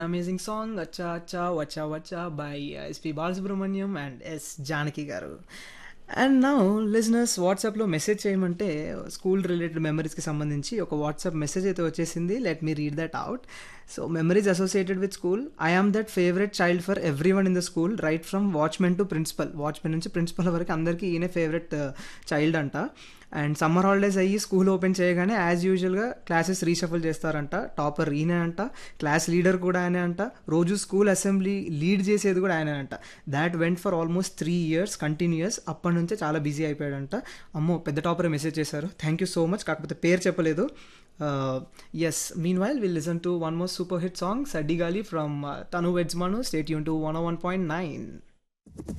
Amazing song 'అచ్చా అచ్చా వచ్చా వచ్చా' by S P Balasubrahmanyam and S Janaki గారు. అండ్ నౌ లిజనర్స్ వాట్సాప్‌లో మెసేజ్ చేయమంటే స్కూల్ రిలేటెడ్ మెమరీస్‌కి సంబంధించి ఒక వాట్సాప్ మెసేజ్ అయితే వచ్చేసింది. Let me read that out. So memories associated with school. I am that favourite child for everyone in the school right from watchman to principal. Watchman నుంచి principal వరకు అందరికీ ఈయనే favourite child అంట. And summer holidays అయ్యి school open చేయగానే as యూజువల్‌గా classes reshuffle చేస్తారంట. Topper ఈయనే అంట. క్లాస్ లీడర్ కూడా ఆయనే అంట. రోజు స్కూల్ అసెంబ్లీ లీడ్ చేసేది కూడా ఆయనే అంట. That went for almost 3 years continuous. అప్పటి నుంచే చాలా బిజీ అయిపోయాడంట. అమ్మో! పెద్ద టాపరే మెసేజ్ చేశారు. Thank you so much. కాకపోతే పేరు చెప్పలేదు. Ah, yes. Meanwhile will listen to one more super hit song 'సడ్డిగాలి' from Tanu weds Manu. Stay tuned to 101.9